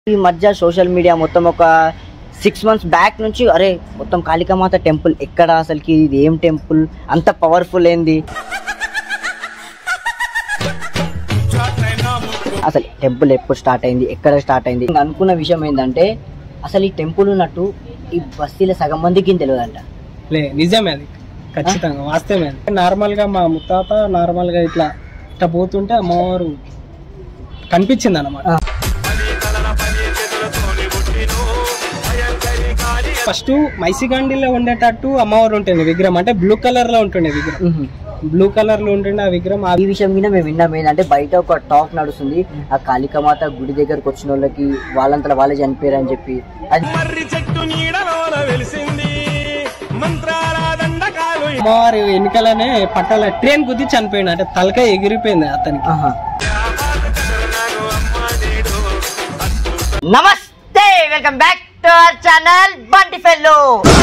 ఈ మధ్య social media మొత్తం ఒక సిక్స్ మంత్స్ బ్యాక్ నుంచి అరే మొత్తం కాళికామాత టెంపుల్ ఎక్కడ అసలుకి ఇది ఏం టెంపుల్ అంత పవర్ఫుల్ ఏంది అసలు టెంపుల్ ఎప్పుడు స్టార్ట్ అయింది ఎక్కడ స్టార్ట్ అయింది ఇంకా అనుకున్న విషయం ఏంటంటే అసలు ఈ టెంపుల్ ఉన్నట్టు ఈ బస్తీల సగం మందికి తెలియదంట లే నిజమే అది ఖచ్చితంగా వాస్తవమే అది నార్మల్ గా మా ముత్తాత నార్మల్ గా ఇట్లా ఇట్లా పోతుంటే అమ్మవారు కనిపించింది అనమాట ఫస్ట్ మైసిగండిలో ఉండేటట్టు అమ్మవారు ఉంటుంది విగ్రహం అంటే బ్లూ కలర్ లో ఉంటుండే విగ్రహం బ్లూ కలర్ లో ఉంటుండే ఆ విగ్రహం ఆ ఈ విషయం మీద మేము విన్నాం ఏంటంటే బయట ఒక టాక్ నడుస్తుంది ఆ కాళికామాత గుడి దగ్గరకు వచ్చిన వాళ్ళకి వాళ్ళంతా వాళ్ళే చనిపోయారు అని చెప్పి అది అమ్మవారి ఎన్నికలనే పట్టాల ట్రైన్ గుద్ది చనిపోయింది అంటే తలకాయ ఎగిరిపోయింది అతనికి ఆహా. నమస్తే welcome back to our channel Bunty fellow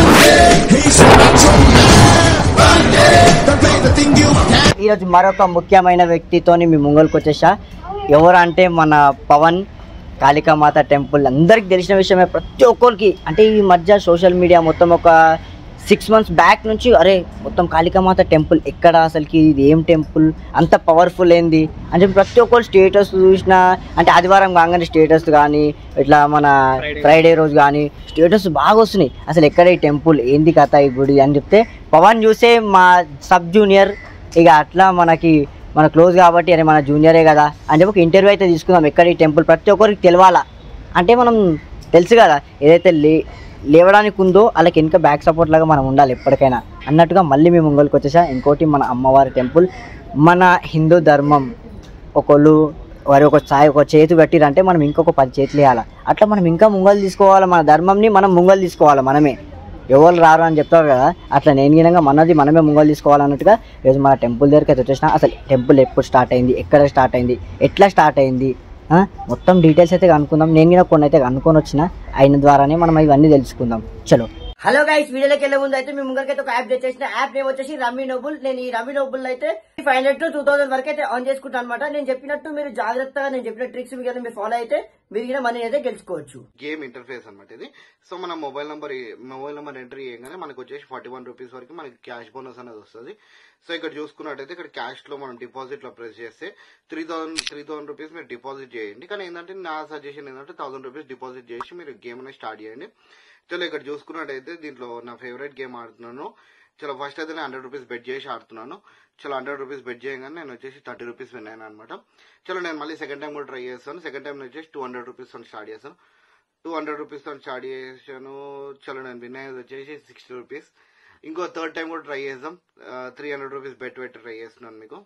ఈరోజు మరొక ముఖ్యమైన వ్యక్తితోని మీ ముంగల్కి వచ్చేసా ఎవరు అంటే మన పవన్ కాళికామాత టెంపుల్ అందరికి తెలిసిన విషయమే ప్రతి ఒక్కరికి అంటే ఈ మధ్య సోషల్ మీడియా మొత్తం ఒక సిక్స్ మంత్స్ బ్యాక్ నుంచి అరే మొత్తం కాళికామాత టెంపుల్ ఎక్కడ అసలుకి ఇది ఏం టెంపుల్ అంత పవర్ఫుల్ ఏంది అని చెప్పి ప్రతి ఒక్కరు స్టేటస్ చూసినా అంటే ఆదివారం కాగానే స్టేటస్ కానీ ఇట్లా మన Friday. ఫ్రైడే రోజు కానీ స్టేటస్ బాగా వస్తున్నాయి అసలు ఎక్కడ ఈ టెంపుల్ ఏంది కథ ఈ గుడి అని చెప్తే పవన్ చూసే మా సబ్ జూనియర్ ఇక అట్లా మనకి మన క్లోజ్ కాబట్టి అరే మన జూనియరే కదా అని చెప్పి ఒక ఇంటర్వ్యూ అయితే తీసుకుందాం ఎక్కడ ఈ టెంపుల్ ప్రతి ఒక్కరికి తెలవాలా అంటే మనం తెలుసు కదా ఏదైతే లే లేవడానికి ఉందో వాళ్ళకి వెనుక బ్యాక్ సపోర్ట్ లాగా మనం ఉండాలి ఎప్పటికైనా అన్నట్టుగా మళ్ళీ మేము ముంగల్కి వచ్చేసా ఇంకోటి మన అమ్మవారి టెంపుల్ మన హిందూ ధర్మం ఒకళ్ళు వారి ఒక ఛాయ్ ఒక చేతి పెట్టిరంటే మనం ఇంకొక పది చేతులు వేయాలి అట్లా మనం ఇంకా ముంగలు తీసుకోవాలి మన ధర్మంని మనం ముంగలు తీసుకోవాలి మనమే ఎవరు రారు అని చెప్తారు కదా అట్లా నేను గినంగా మనది మనమే ముంగలు తీసుకోవాలన్నట్టుగా ఈరోజు మన టెంపుల్ దగ్గరికి అయితే వచ్చేసిన అసలు టెంపుల్ ఎప్పుడు స్టార్ట్ అయింది ఎక్కడ స్టార్ట్ అయింది ఎట్లా స్టార్ట్ అయింది ఆ? మొత్తం డీటెయిల్స్ అయితే కనుక్కుందాం నేను కూడా కొన్ని అయితే కనుక్కొని వచ్చిన ఆయన ద్వారానే మనం ఇవన్నీ తెలుసుకుందాం చలో హలో గైస్ వీడియోలోకి వెళ్ళే ముందు అయితే మీ ముంగరికి అయితే ఒక యాప్ తెచ్చేసిన యాప్ నేమ్ వచ్చేసి రమ్మీ నోబుల్ నేను ఈ రమ్మీ నోబుల్ అయితే five hundred to two thousand వరకు అయితే ఆన్ చేసుకుంటాను అనమాట నేను చెప్పినట్టు మీరు జాగ్రత్తగా నేను చెప్పిన ట్రిక్స్ మీరు మీరు ఫాలో అయితే మీరు కూడా మనీ అయితే గెలుచుకోవచ్చు గేమ్ ఇంటర్ఫేస్ అనమాట ఇది సో మన mobile number mobile number entry చేయగానే మనకు వచ్చేసి ఫార్టీ వన్ రూపీస్ వరకు మనకి క్యాష్ బోనస్ అనేది వస్తుంది సో ఇక్కడ చూసుకున్నట్టయితే ఇక్కడ క్యాష్ లో మనం డిపాజిట్ లో ప్రెస్ చేస్తే three thousand three thousand rupees మీరు డిపాజిట్ చేయండి కానీ ఏంటంటే నా సజెషన్ ఏంటంటే థౌసండ్ రూపీస్ డిపాజిట్ చేసి మీరు గేమ్ అనేది స్టార్ట్ చేయండి చలో ఇక్కడ చూసుకున్నట్టయితే దీంట్లో నా ఫేవరెట్ గేమ్ ఆడుతున్నాను చలో ఫస్ట్ అయితే నేను హండ్రెడ్ రూపీస్ బెట్ చేసి ఆడుతున్నాను చలో హండ్రెడ్ రూపీస్ బెట్ చేయగానే నేను వచ్చేసి థర్టీ రూపీస్ విన్ అయ్యాను అనమాట చలో నేను మళ్ళీ సెకండ్ టైం కూడా ట్రై చేస్తాను సెకండ్ టైం వచ్చేసి టూ హండ్రెడ్ రూపీస్ స్టార్ట్ చేస్తాను టూ హండ్రెడ్ రూపీస్ తో స్టార్ట్ చేసాను చలో నేను విన్ అయ్యేది వచ్చేసి సిక్స్టీ రూపీస్ ఇంకో థర్డ్ టైం కూడా ట్రై చేద్దాం త్రీ హండ్రెడ్ రూపీస్ బెట్ పెట్టి ట్రై చేస్తున్నాను మీకు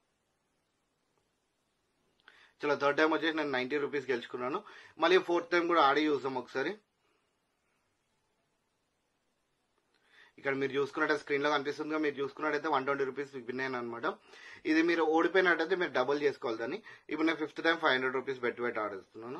చలో థర్డ్ టైం వచ్చేసి నేను నైన్టీ రూపీస్ గెలుచుకున్నాను మళ్ళీ ఫోర్త్ టైం కూడా ఆడి చూద్దాం ఒకసారి ఇక్కడ మీరు చూసుకున్నట్టు స్క్రీన్ లో కనిపిస్తుందిగా మీరు చూసుకున్నట్టయితే వన్ ట్వంటీ రూపీస్ విన్ అయ్యాను అనమాట ఇది మీరు ఓడిపోయినట్టయితే మీరు డబుల్ చేసుకోవాలి దాన్ని ఇప్పుడు నేను fifth time five hundred rupees bet పెట్టి ఆడిస్తున్నాను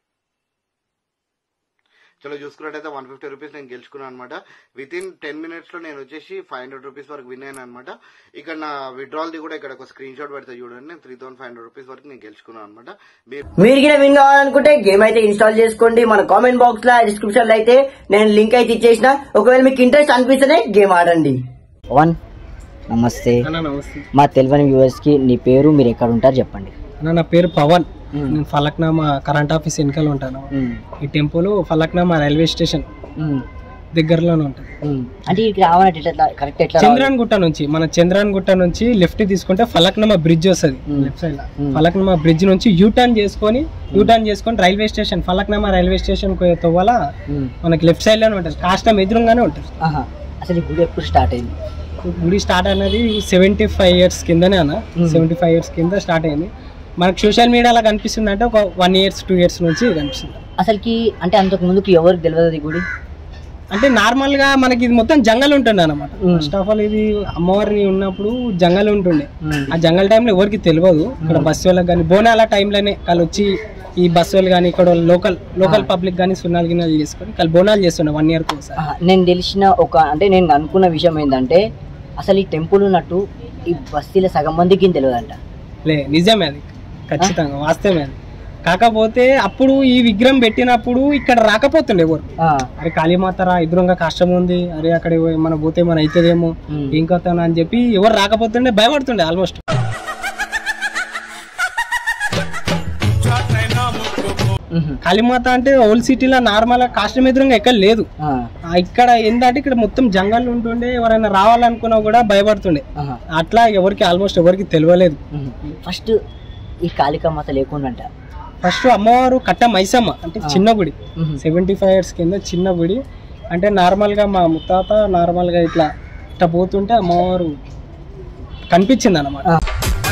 చలో చూసుకున్నట్టయితే వన్ ఫిఫ్టీ రూపీస్ నేను గెలుచుకున్నాను అనమాట విత్ ఇన్ టెన్ మినిట్స్ లో నేను వచ్చేసి ఫైవ్ హండ్రెడ్ రూపీస్ వరకు విన్ అయ్యాను అనమాట ఇక్కడ నా విడ్రాల్ ది కూడా ఇక్కడ ఒక స్క్రీన్ షాట్ పెడితే చూడండి నేను three thousand five hundred rupees వరకు నేను గెలుచుకున్నాను అనమాట మీరు మీరు కూడా విన్ కావాలనుకుంటే గేమ్ అయితే ఇన్స్టాల్ చేసుకోండి మన కామెంట్ బాక్స్ లో డిస్క్రిప్షన్ లో అయితే నేను లింక్ అయితే ఇచ్చేసిన ఒకవేళ మీకు ఇంట్రెస్ట్ అనిపిస్తేనే గేమ్ ఆడండి వన్ నమస్తే అన్న నమస్తే మా తెలియని వ్యూవర్స్ కి నీ పేరు మీరు ఎక్కడ ఉంటారు చెప్పండి అన్న నా పేరు పవన్ నేను ఫలక్నామా కరెంట్ ఆఫీస్ వెనకాల ఉంటాను ఈ టెంపుల్ ఫలక్నామా రైల్వే స్టేషన్ దగ్గరలోనే ఉంటుంది అంటే ఇక్కడ రావాలంటే ఎట్లా కరెక్ట్ ఎట్లా రావాలి? చంద్రాన్ గుట్ట నుంచి మన చంద్రాన్ గుట్ట నుంచి లెఫ్ట్ తీసుకుంటే ఫలక్నామా బ్రిడ్జ్ వస్తుంది మ్మ్. లెఫ్ట్ సైడ్ మ్మ్. ఫలక్నామా బ్రిడ్జ్ నుంచి యూ టర్న్ చేసుకొని యూ టర్న్ చేసుకొని railway station Falaknuma railway station తోవాల ఉమ్. మనకి లెఫ్ట్ సైడ్ లోనే ఉంటుంది కాష్టం ఎదురుగానే ఉంటుంది ఆహా. అసలు ఈ గుడి ఎప్పుడు స్టార్ట్ అయింది గుడి స్టార్ట్ అనేది సెవెంటీ ఫైవ్ ఇయర్స్ కిందనే అన్న మ్మ్. సెవెంటీ ఫైవ్ ఇయర్స్ కింద స్టార్ట్ అయింది మనకు సోషల్ మీడియాలో కనిపిస్తుంది అంటే ఒక వన్ ఇయర్స్ టూ ఇయర్స్ నుంచి కనిపిస్తుంది అసలుకి అంటే అంతకు ముందుకు ఎవరికి తెలియదు ఈ గుడి అంటే నార్మల్ గా మనకి ఇది మొత్తం జంగల్ ఉంటుండే అనమాట మ్మ్. ఫస్ట్ ఆఫ్ ఆల్ ఇది అమ్మవారి ఉన్నప్పుడు జంగల్ ఉంటుండే ఉమ్. ఆ జంగల్ టైంలో ఎవరికి తెలియదు ఇక్కడ బస్సు వాళ్ళకి కానీ బోనాల టైంలోనే వాళ్ళు వచ్చి ఈ బస్సు వాళ్ళు కానీ ఇక్కడ లోకల్ లోకల్ పబ్లిక్ కానీ సున్నాలు గిన్నెలు చేసుకొని వాళ్ళు బోనాలు చేస్తుండే వన్ ఇయర్ ఒకసారి ఆహా. నేను తెలిసిన ఒక అంటే నేను అనుకున్న విషయం ఏంటంటే అసలు ఈ టెంపుల్ ఉన్నట్టు ఈ బస్తీల సగం మందికి తెలియదంట లే నిజమే అది ఖచ్చితంగా వాస్తవమే అది కాకపోతే అప్పుడు ఈ విగ్రహం పెట్టినప్పుడు ఇక్కడ రాకపోతుండే ఎవరు ఆ, అరే కాళీమాతరా ఎదురుగా కష్టం ఉంది అరే అక్కడ మన పోతే మన అవుతుందేమో ఉమ్. ఏం కథ అని చెప్పి ఎవరు రాకపోతుండే భయపడుతుండే ఆల్మోస్ట్ ఉహు, కాళీమాత అంటే ఓల్డ్ సిటీలో నార్మల్ కాస్ట్యూమ్ ఎదురుగా ఎక్కడ లేదు ఆ, ఆ, ఇక్కడ ఏంటంటే ఇక్కడ మొత్తం జంగల్ ఉంటుండే ఎవరైనా రావాలనుకున్నా కూడా భయపడుతుండే ఆహా, అట్లా ఎవరికి ఆల్మోస్ట్ ఎవరికి తెలియలేదు ఉహు. ఫస్ట్ ఈ కాళికామాత లేకుండా అంట ఫస్ట్ అమ్మవారు కట్ట మైసమ్మ అంటే చిన్న గుడి ఉహు, సెవెంటీ ఫైవ్ ఇయర్స్ కింద చిన్న గుడి అంటే నార్మల్గా మా ముత్తాత నార్మల్గా ఇట్లా ఇట్లా పోతుంటే అమ్మవారు కనిపించింది అనమాట ఆ.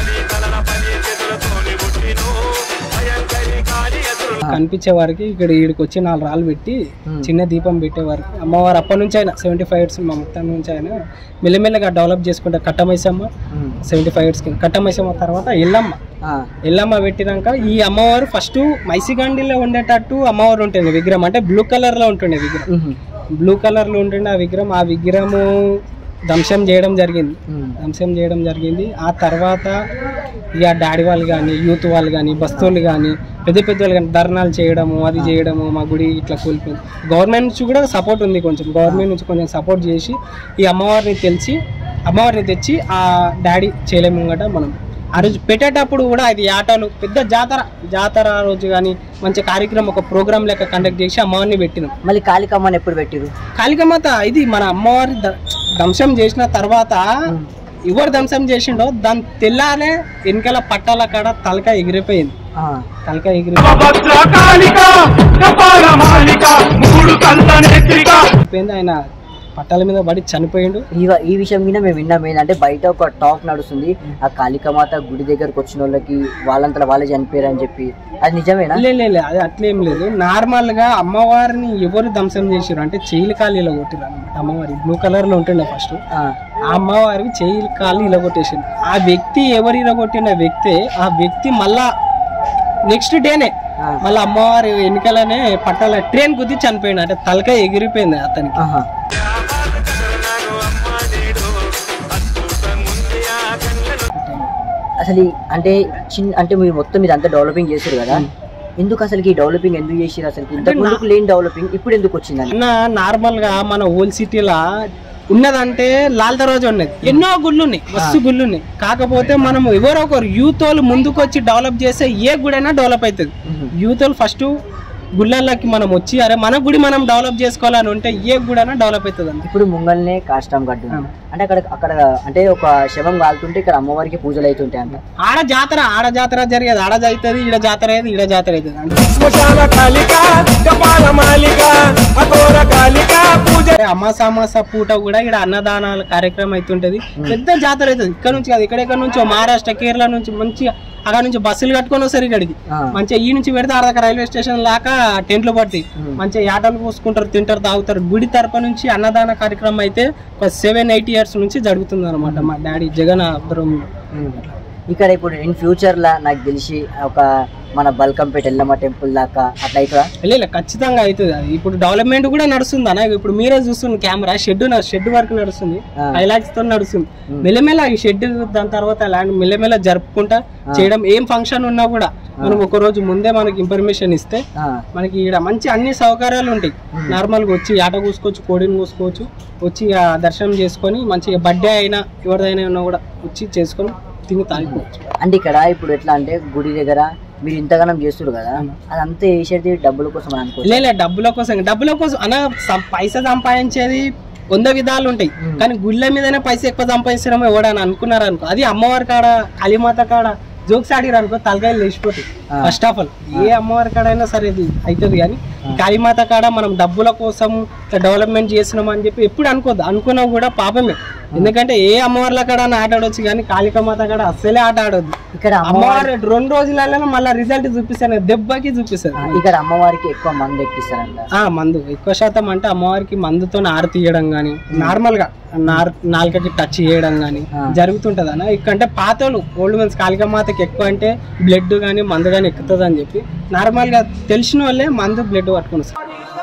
కనిపించే వారికి ఇక్కడ ఈడికి వచ్చి నాలుగు రాళ్ళు పెట్టి ఉమ్. చిన్న దీపం పెట్టే వారికి అమ్మవారు అప్పటి నుంచి అయినా సెవెంటీ ఫైవ్ ఇయర్స్ మా ముత్తాత నుంచి అయినా మెల్లమెల్లగా డెవలప్ చేసుకుంటే కట్టమైసమ్మ ఉమ్, సెవెంటీ ఫైవ్ ఇయర్స్ కింద కట్టమైసమ్మ తర్వాత ఎల్లమ్మ ఆ, ఎల్లమ్మ పెట్టినాక ఈ అమ్మవారు ఫస్ట్ మైసిగండిలో ఉండేటట్టు అమ్మవారు ఉంటుంది విగ్రహం అంటే బ్లూ కలర్ లో ఉంటుండే విగ్రహం ఉహు, బ్లూ కలర్ లో ఉంటుండే ఆ విగ్రహం ఆ విగ్రహము ధ్వంసం చేయడం జరిగింది ఉమ్, ధ్వంసం చేయడం జరిగింది ఆ తర్వాత ఇక డాడీ వాళ్ళు కానీ యూత్ వాళ్ళు కానీ బస్తోళ్ళు కానీ పెద్ద పెద్ద వాళ్ళు కానీ ధర్నాలు చేయడము అది చేయడము మా గుడి ఇట్లా కూలిపోయింది గవర్నమెంట్ నుంచి కూడా సపోర్ట్ ఉంది కొంచెం గవర్నమెంట్ నుంచి కొంచెం సపోర్ట్ చేసి ఈ అమ్మవారిని తెలిసి అమ్మవారిని తెచ్చి ఆ డాడీ చేయలేము ముంగట మనం ఆ రోజు పెట్టేటప్పుడు కూడా అది ఆటలు పెద్ద జాతర జాతర ఆ రోజు కానీ మంచి కార్యక్రమం ఒక ప్రోగ్రామ్ లెక్క కండక్ట్ చేసి అమ్మవారిని పెట్టినాం మళ్ళీ కాళికమ్మని ఎప్పుడు పెట్టిరు కాళికమాత ఇది మన అమ్మవారి ద- ధ్వంసం చేసిన తర్వాత ఎవరు ధ్వంసం చేసిండో దాని తెల్లానే వెనకాల పట్టాల కాడ తలక ఎగిరిపోయింది ఆ, తలక ఎగిరి ఎగిరిపోయింది ఆయన పట్టాల మీద పడి చనిపోయిండు ఈ వ- ఈ విషయం మీద మేము విన్నాం ఏంటంటే బయట ఒక టాక్ నడుస్తుంది ఆ కాళికామాత గుడి దగ్గరకు వచ్చిన వాళ్ళకి వాళ్ళంతా వాళ్ళే చనిపోయారు అని చెప్పి అది నిజమేనా లే లే, లే అది అట్లేం లేదు నార్మల్ గా అమ్మవారిని ఎవరు ధ్వంసం చేసారు అంటే చెయ్యిల కాళ్ళు ఇలా కొట్టిరు అనమాట అమ్మవారి బ్లూ కలర్ లో ఉంటుండే ఫస్ట్ ఆ, ఆ అమ్మవారికి చెయ్యి కాళ్ళు ఇలా కొట్టేసింది ఆ వ్యక్తి ఎవరు ఇలా కొట్టిన వ్యక్తే ఆ వ్యక్తి మళ్ళా నెక్స్ట్ డేనే ఆ, మళ్ళీ అమ్మవారి ఎన్నికలనే పట్టాల ట్రైన్ గుద్ది చనిపోయింది అంటే తలకాయ ఎగిరిపోయింది అతనికి ఆహా. అసలు ఈ- అంటే చిన్న అంటే మీరు మొత్తం మీరు అంతా డెవలపింగ్ చేశారు కదా ఎందుకు అసలు ఈ డెవలపింగ్ ఎందుకు చేసారు అసలు ఇంతకు ముందుకు లేని డెవలపింగ్ ఇప్పుడు ఎందుకు వచ్చిందని అన్న నార్మల్ గా మన ఓల్డ్ సిటీలా ఉన్నదంటే లాల్ దర్వాజా ఉన్నది ఎన్నో గుళ్ళు ఉన్నాయి మస్తు గుళ్ళు ఉన్నాయి కాకపోతే మనం ఎవరో ఒకరు యూత్ వాళ్ళు ముందుకు వచ్చి డెవలప్ చేస్తే ఏ గుడైనా డెవలప్ అవుతుంది యూత్ వాళ్ళు ఫస్ట్ గుళ్ళకి మనం వచ్చి అరే మన గుడి మనం డెవలప్ చేసుకోవాలని ఉంటే ఏ గుడైనా డెవలప్ అవుతుంది అన్న ఇప్పుడు ముంగల్నే కాష్టం గడ్డు ఉంది. అంటే అక్కడ అక్కడ అంటే ఒక శవం కాలుతుంటే ఇక్కడ అమ్మవారికి పూజలు అవుతుంటాయి అంట ఆడ జాతర ఆడ జాతర జరిగేది ఆడ అవుతుంది ఈడ జాతర అయ్యేది ఈడ జాతర అవుతుంది అంటే అంటే అమాస అమాస పూట కూడా ఇక్కడ అన్నదానాల కార్యక్రమం అవుతుంటది పెద్ద జాతర అవుతుంది ఇక్కడ నుంచి కాదు ఇక్కడెక్కడ నుంచి మహారాష్ట్ర కేరళ నుంచి మంచిగా అక్కడ నుంచి బస్సులు కట్టుకొని వస్తారు ఇక్కడికి ఆ, మంచిగా ఈ నుంచి పెడితే ఆడ రైల్వే స్టేషన్ లాగా టెంట్లు పట్టి మంచిగా యాటలు పోసుకుంటారు తింటారు తాగుతారు గుడి తరపు నుంచి అన్నదాన కార్యక్రమం అయితే ఒక సెవెన్ ఎయిట్ ఇయర్స్ నుంచి జరుగుతుంది అనమాట మా డాడీ జగన్ ఆధ్వర్యంలో ఉమ్. ఇక్కడ ఇప్పుడు ఇన్ ఫ్యూచర్ లా నాకు తెలిసి ఒక మన బల్కంపేట ఎల్లమ్మ టెంపుల్ దాకా అట్లా అవుతుందా లేదు ఖచ్చితంగా అవుతుంది అది ఇప్పుడు డెవలప్మెంట్ కూడా నడుస్తుంది అన్న ఇప్పుడు మీరే చూస్తున్న కెమెరా షెడ్ షెడ్ వరకు నడుస్తుంది ఆ. హైలాక్స్ తో నడుస్తుంది మెల్లమెల్ల ఈ షెడ్ దాని తర్వాత ల్యాండ్ మెల్లమెల్ల జరుపుకుంటా చేయడం ఏం ఫంక్షన్ ఉన్నా కూడా మనం ఒక రోజు ముందే మనకి ఇన్ఫర్మేషన్ ఇస్తే ఆ, మనకి ఇక్కడ మంచి అన్ని సౌకర్యాలు ఉంటాయి నార్మల్గా వచ్చి ఆట కూసుకోవచ్చు కోడిని కూసుకోవచ్చు వచ్చి ఆ దర్శనం చేసుకొని మంచిగా బర్త్డే అయినా ఎవరిదైనా ఉన్నా కూడా వచ్చి చేసుకొని తిని తాగిపోవచ్చు అంటే ఇక్కడ ఇప్పుడు ఎట్లా అంటే గుడి దగ్గర మీరు ఇంతగానం చేస్తున్నారు కదా అదంతా వేసేది డబ్బుల కోసం అని అనుకో లే లే, డబ్బుల కోసం డబ్బుల కోసం అన్న సం- పైసా సంపాదించేది వంద విధాలు ఉంటాయి కానీ గుళ్ళ మీదనే పైసా ఎక్కువ సంపాదించడం ఎవడని అనుకున్నారు అనుకో అది అమ్మవారి కాడ కాళీమాత కాడ జోక్స్ ఆడిరు అనుకో తలకాయలు లేచిపోతాయి ఆ. ఫస్ట్ ఆఫ్ ఆల్ ఏ అమ్మవారి కాడైనా సరే ఇది అవుతుంది కానీ కాళీమాత కాడ మనం డబ్బుల కోసం ఇట్లా డెవలప్మెంట్ చేసినాం అని చెప్పి ఎప్పుడు అనుకోద్దు అనుకున్నా కూడా పాపమే ఎందుకంటే ఏ అమ్మవార్ల కాడ ఆట ఆడొచ్చు కానీ కాళికామాత కాడ అస్సలే ఆట ఆడొద్దు ఇక్కడ అమ్మ అమ్మవారి రెండు రోజులలో మళ్ళీ రిజల్ట్ చూపిస్తాను దెబ్బకి చూపిస్తారు ఇక్కడ అమ్మవారికి ఎక్కువ మంది ఎక్కిస్తారంట ఆ మందు ఎక్కువ శాతం అంటే అమ్మవారికి మందుతో ఆరు తీయడం గానీ నార్మల్ గా నార్ నాలుకకి టచ్ చేయడం గానీ జరుగుతుంటది అన్న ఇకంటే పాతలు ఓల్డ్ మెన్స్ కాళికమాతకి ఎక్కువ అంటే బ్లడ్ గానీ మందు గానీ ఎక్కుతుంది అని చెప్పి నార్మల్ గా తెలిసిన వాళ్ళే మందు బ్లడ్ పట్టుకుని వస్తారు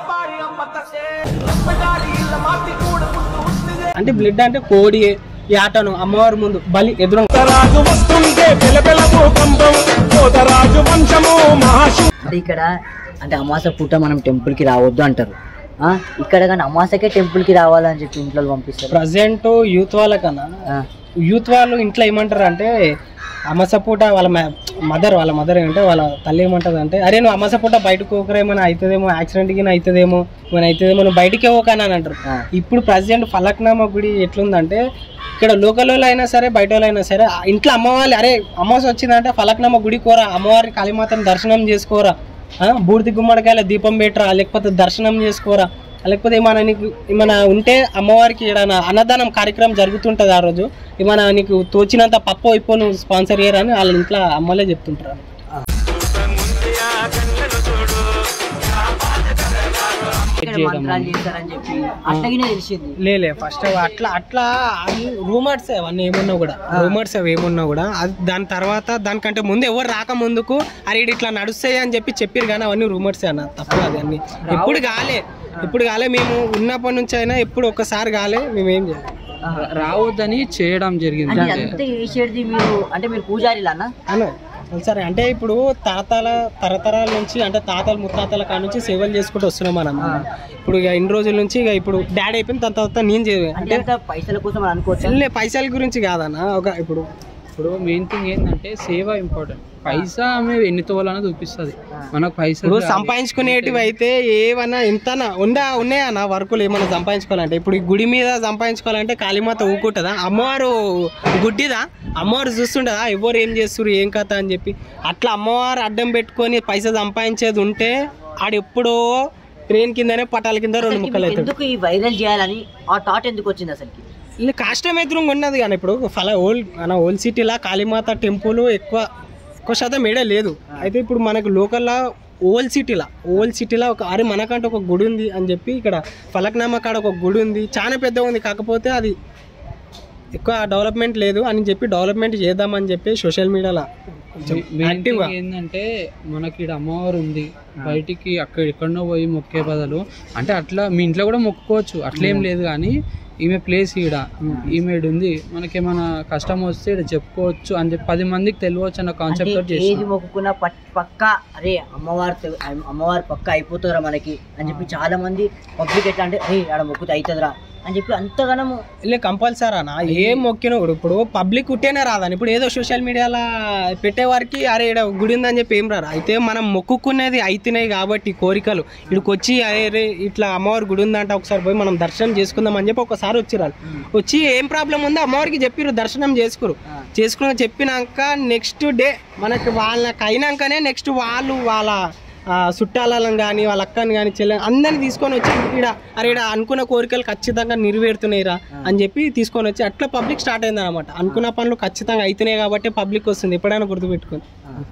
అంటే బ్లడ్ అంటే కోడి ఈ ఆటను అమ్మవారి ముందు బలి ఎదురు వస్తుంటే పిలపిల భూకంపం పోతరాజు వంశము మహాశివ అంటే ఇక్కడ అంటే అమాస పూట మనం టెంపుల్ కి రావద్దు అంటారు ఆ, ఇక్కడ కానీ అమాసకే టెంపుల్ కి రావాలని చెప్పి ఇంట్లో పంపిస్తారు ప్రజెంట్ యూత్ వాళ్ళకన్నా ఆ, యూత్ వాళ్ళు ఇంట్లో ఏమంటారు అంటే అమసపూట వాళ్ళ మదర్ వాళ్ళ మదర్ ఏంటంటే వాళ్ళ తల్లి ఏమంటది అంటే అరే నువ్వు అమసపూట బయటకు పోకరేమైనా అవుతుందేమో యాక్సిడెంట్ గిన అవుతుందేమో ఏమైనా అవుతుందేమో నువ్వు బయటికి పోకని అని అంటారు ఆ. ఇప్పుడు ప్రజెంట్ ఫలక్నామా గుడి ఎట్లుందంటే ఇక్కడ లోకల్ వాళ్ళు అయినా సరే బయట వాళ్ళు అయినా సరే ఆ ఇంట్లో అమ్మవాళ్ళు అరే అమావాస వచ్చిందంటే ఫలక్నామా గుడి కోరా అమ్మవారి కాళీమాతని దర్శనం చేసుకోరా ఆ, బూడిద గుమ్మడికాయల దీపం పెట్టరా లేకపోతే దర్శనం చేసుకోరా లేకపోతే ఏమైనా నీకు ఏమైనా ఉంటే అమ్మవారికి ఏదైనా అన్నదానం కార్యక్రమం జరుగుతుంటుంది ఆ రోజు ఏమైనా నీకు తోచినంత పప్పు అయిపో నువ్వు స్పాన్సర్ చేయరని వాళ్ళ ఇంట్లో అమ్మలే చెప్తుంటారు ఇక్కడ మంత్రాలు చేస్తారని చెప్పి అట్లాగే తెలిసింది లేలే ఫస్ట్ అట్లా అట్లా రూమర్స్ అవన్నీ ఏమున్నా కూడా రూమర్స్ అవి ఏమున్నా కూడా అది దాని తర్వాత దానికంటే ముందు ఎవరు రాక ముందుకు అరే ఈడు ఇట్లా నడుస్తాయి అని చెప్పి చెప్పారు కానీ అవన్నీ రూమర్స్ అన్న తప్పు అది అన్ని ఎప్పుడు కాలే ఇప్పుడు కాలే మేము ఉన్నప్పటి నుంచి అయినా ఎప్పుడు ఒక్కసారి కాలే మేము ఏం చేయాలి రావద్దని చేయడం జరిగింది అంటే అంతా చేసేది మీరు అంటే మీరు పూజారిలా అన్న అన్న సరే అంటే ఇప్పుడు తాతల తరతరాల నుంచి అంటే తాతల ముత్తాతల కాడ నుంచి సేవలు చేసుకుంటూ వస్తున్నాం మనం ఇప్పుడు ఇక ఇన్ని రోజుల నుంచి ఇక ఇప్పుడు డాడీ అయిపోయింది దాని తర్వాత నేను చే అంటే అంత పైసల కోసం అని అనుకోవచ్చు లే, పైసల గురించి కాదన్న ఒక ఇప్పుడు ఇప్పుడు మెయిన్ థింగ్ ఏంటంటే సేవ ఇంపార్టెంట్ పైసా ఆమె ఎన్ని తోలన చూపిస్తుంది మనకు పైసలు ఇప్పుడు సంపాదించుకునేటివి అయితే ఏమన్నా ఎంత ఉందా ఉన్నాయా నా వర్కులు ఏమన్నా సంపాదించుకోవాలంటే ఇప్పుడు ఈ గుడి మీద సంపాదించుకోవాలంటే కాళీమాత ఊకుంటుందా అమ్మవారు గుడ్డిదా అమ్మవారు చూస్తుండదా ఎవరు ఏం చేస్తున్నారు ఏం కథ అని చెప్పి అట్లా అమ్మవారు అడ్డం పెట్టుకొని పైసా సంపాదించేది ఉంటే ఆడెప్పుడో ట్రైన్ కిందనే పటాల కింద రెండు అసలుకి ముక్కలు మీకు అవుతాడు ఎందుకు ఈ వైరల్ చేయాలని ఆ థాట్ ఎందుకు వచ్చింది అసలుకి ఇలా కాష్టం ఎదురుగా ఉన్నది కానీ ఇప్పుడు ఫల ఓల్డ్ మన ఓల్డ్ సిటీలా కాళీమాత టెంపుల్ ఎక్కువ ఎక్కువ శాతం ఏడే లేదు అయితే ఇప్పుడు మనకు లోకల్లా ఓల్డ్ సిటీలా ఓల్డ్ సిటీలా ఒక అరే మనకంటే ఒక గుడి ఉంది అని చెప్పి ఇక్కడ ఫలక్నామా కాడ ఒక గుడి ఉంది చాలా పెద్ద ఉంది కాకపోతే అది ఎక్కువ డెవలప్మెంట్ లేదు అని చెప్పి డెవలప్మెంట్ చేద్దామని చెప్పి సోషల్ మీడియాలో కొంచెం యాక్టివ్గా ఏంటంటే మనకి ఇక్కడ అమ్మవారు ఉంది బయటికి అక్కడ ఎక్కడనో పోయి మొక్కే బదులు అంటే అట్లా మీ ఇంట్లో కూడా మొక్కుకోవచ్చు అట్లేం లేదు కానీ ఈమె ప్లేస్ ఈడ ఈమె ఈడ ఉంది మనకేమైనా కష్టం వస్తే ఈడ చెప్పుకోవచ్చు అని చెప్పి పది మందికి తెలియవచ్చు అన్న కాన్సెప్ట్ తోటి ఏది చేస్తాం మొక్కుకున్నా పట్- పక్క అరే అమ్మవారు తె- అమ్మవారు పక్క అయిపోతుందిరా మనకి అని చెప్పి చాలా మంది పబ్లిక్ ఎట్లా అంటే అరే ఆడ మొక్కుతే అవుతుందిరా అని చెప్పి అంతగానము లే కంపల్సరీ అన్న ఏం మొక్కిన కూడా ఇప్పుడు పబ్లిక్ ఉట్టేనే రాదని ఇప్పుడు ఏదో సోషల్ మీడియాలో పెట్టే వారికి అరే ఈడ గుడి ఉందని చెప్పి ఏం రారు అయితే మనం మొక్కుకునేది అయితున్నాయి కాబట్టి కోరికలు ఇక్కడికి వచ్చి అరే రే ఇట్లా అమ్మవారి గుడి ఉందంట ఒకసారి పోయి మనం దర్శనం చేసుకుందాం అని చెప్పి ఒకసారి వచ్చిరారు వచ్చి ఏం ప్రాబ్లం ఉందో అమ్మవారికి చెప్పిర్రు దర్శనం చేసుకురు చేసుకుని చెప్పినాక నెక్స్ట్ డే మనకి వాళ్ళకి అయినాకనే నెక్స్ట్ వాళ్ళు వాళ్ళ ఆ, చుట్టాలను కానీ వాళ్ళ అక్కని కానీ చెల్లె అందరిని తీసుకొని వచ్చి ఇక్కడ అరే ఇక్కడ అనుకున్న కోరికలు ఖచ్చితంగా నెరవేరుతున్నాయిరా అని చెప్పి తీసుకొని వచ్చి అట్లా పబ్లిక్ స్టార్ట్ అయింది అనమాట అనుకున్న పనులు ఖచ్చితంగా అవుతున్నాయి కాబట్టి పబ్లిక్ వస్తుంది ఎప్పుడైనా గుర్తుపెట్టుకొని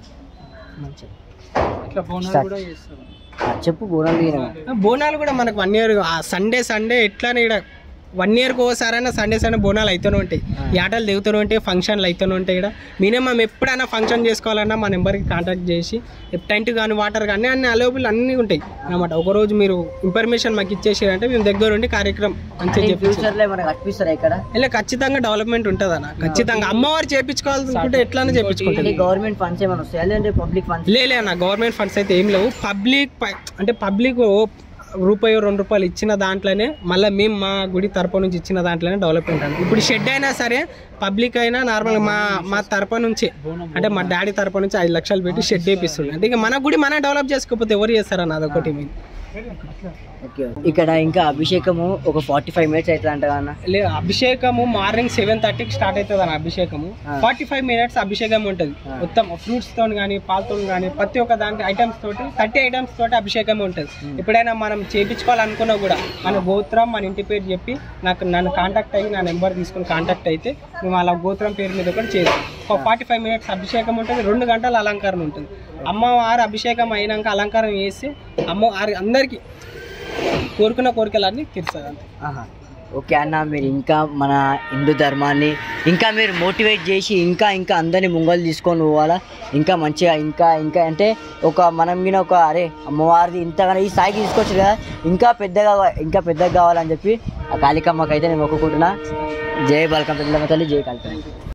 ఇట్లా బోనాలు కూడా చేస్తారు ఆ, చెప్పు బోనాలు తీయడం. బోనాలు కూడా మనకు వన్ ఇయర్ సండే సండే ఎట్లానే ఇక్కడ వన్ ఇయర్కి ఒకసారైనా సండే సండే బోనాలు అవుతూనే ఉంటాయి ఈ ఆటలు దిగుతూనే ఉంటాయి ఫంక్షన్లు అవుతూనే ఉంటాయి ఇక్కడ మినిమం ఎప్పుడైనా ఫంక్షన్ చేసుకోవాలన్నా మా నెంబర్కి కాంటాక్ట్ చేసి టెంట్ కానీ వాటర్ కానీ అన్ని అవైలబుల్ అన్నీ ఉంటాయి అనమాట ఒకరోజు మీరు ఇన్ఫర్మేషన్ మాకు ఇచ్చేసారంటే మేము దగ్గర ఉండి కార్యక్రమం మంచిగా చెప్పి ఫ్యూచర్ లో మనకు అనిపిస్తారా ఇక్కడ ఇలా ఖచ్చితంగా డెవలప్మెంట్ ఉంటుంది అన్న ఖచ్చితంగా అమ్మవారు చేపించుకోవాలనుకుంటే ఎట్లానే చేపించుకుంటుంది అంటే గవర్నమెంట్ ఫండ్స్ ఏమైనా వస్తాయా లేదంటే పబ్లిక్ ఫండ్స్ లేలే అన్న గవర్నమెంట్ ఫండ్స్ అయితే ఏం లేవు పబ్లిక్ పై- అంటే పబ్లిక్ రూపాయి రెండు రూపాయలు ఇచ్చిన దాంట్లోనే మళ్ళీ మేము మా గుడి తరపు నుంచి ఇచ్చిన దాంట్లోనే డెవలప్మెంట్ అండి ఇప్పుడు షెడ్ అయినా సరే పబ్లిక్ అయినా నార్మల్ మా మా తరపు నుంచి అంటే మా డాడీ తరపు నుంచి ఐదు లక్షలు పెట్టి షెడ్ వేపిస్తుంది అంటే ఇక మన గుడి మనం డెవలప్ చేసుకోకపోతే ఎవరు చేస్తారన్న అదొకటి మెయిన్ ఓకే ఇక్కడ ఇంకా అభిషేకము ఒక ఫార్టీ ఫైవ్ మినిట్స్ అవుతుంది అంట అన్న లే అభిషేకము మార్నింగ్ సెవెన్ థర్టీకి స్టార్ట్ అవుతుంది అన్న అభిషేకము ఫార్టీ ఫైవ్ మినిట్స్ అభిషేకం ఉంటుంది మొత్తం ఫ్రూట్స్ తోని కానీ పాలతో కానీ ప్రతి ఒక్క దాంట్లో ఐటమ్స్ తోటి థర్టీ ఐటమ్స్ తోటి అభిషేకం ఉంటుంది ఎప్పుడైనా మనం చేయించుకోవాలనుకున్నా కూడా మన గోత్రం మన ఇంటి పేరు చెప్పి నాకు నన్ను కాంటాక్ట్ అయ్యి నా నెంబర్ తీసుకుని కాంటాక్ట్ అయితే మేము అలా గోత్రం పేరు మీద కూడా చేస్తాం ఒక ఫార్టీ ఫైవ్ మినిట్స్ అభిషేకం ఉంటుంది రెండు గంటల అలంకారం ఉంటుంది అమ్మవారు అభిషేకం అయినాక అలంకారం చేసి అమ్మవారి అందరికీ కోరుకున్న కోరికలన్నీ తీరుస్తుంది అంతే ఆహా. ఓకే అన్న మీరు ఇంకా మన హిందూ ధర్మాన్ని ఇంకా మీరు మోటివేట్ చేసి ఇంకా ఇంకా అందరినీ ముంగలు తీసుకొని పోవాలా ఇంకా మంచిగా ఇంకా ఇంకా అంటే ఒక మనం మీద ఒక అరే అమ్మవారిది ఇంతగానో ఈ స్థాయికి తీసుకొచ్చు కదా ఇంకా పెద్దగా ఇంకా పెద్దగా కావాలని చెప్పి ఆ కాళికమ్మకి అయితే నేను మొక్కుకుంటున్నా జై బలకం పెద్దమ్మ తల్లి జై కాళికమ్మ